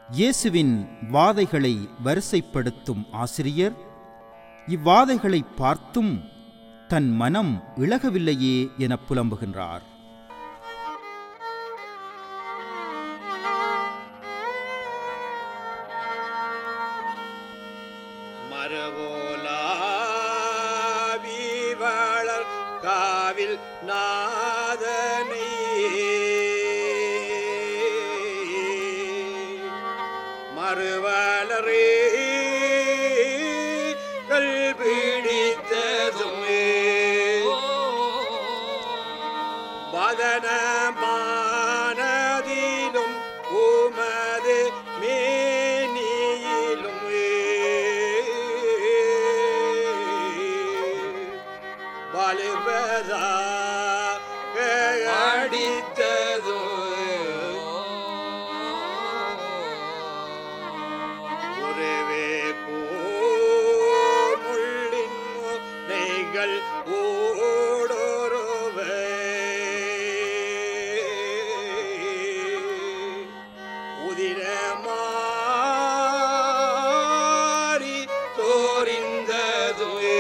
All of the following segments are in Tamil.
இயேசுவின் வாதைகளை வரிசைப்படுத்தும் ஆசிரியர் இவ்வாதைகளை பார்த்தும் தன் மனம் இழகவில்லையே என புலம்புகின்றார் மரவோலாவிவளர் காவில் நாதனை மறுவலரே கல்பிடித்ததுமே வதனமானதிலும் உமது மேனியிலும் வலுவதா அடித்ததோ ஒருவே முள்ளின் முனைகள் ஓடொருவே உதிரமாறி தோரிந்ததுவே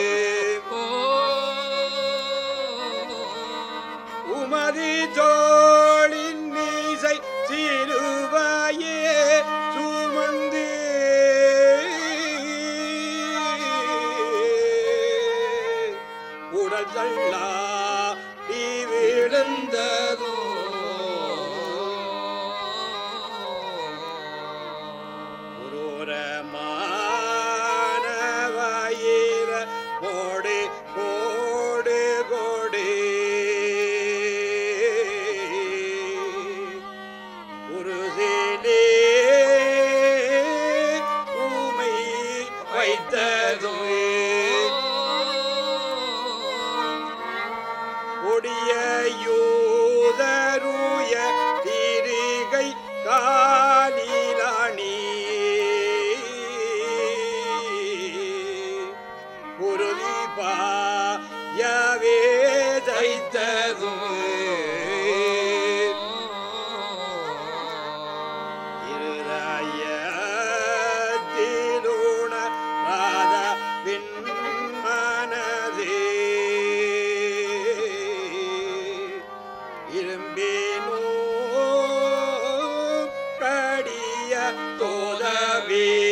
உமதி தோளின் மீசை சிலுவையே சுமந்து உடல் தள்ளா நீ விழுந்ததோ ஒருவரமானவயிர கோடு கோடு கோடு உருசிலே உமை வைத்ததுவே கொடிய யூதருய திரிகை காலிலாணி குருதி பாயவே தைத்ததும் இருதயத்திலுண ராத விண்மனதே இரும்பினோ கடிய தோதவே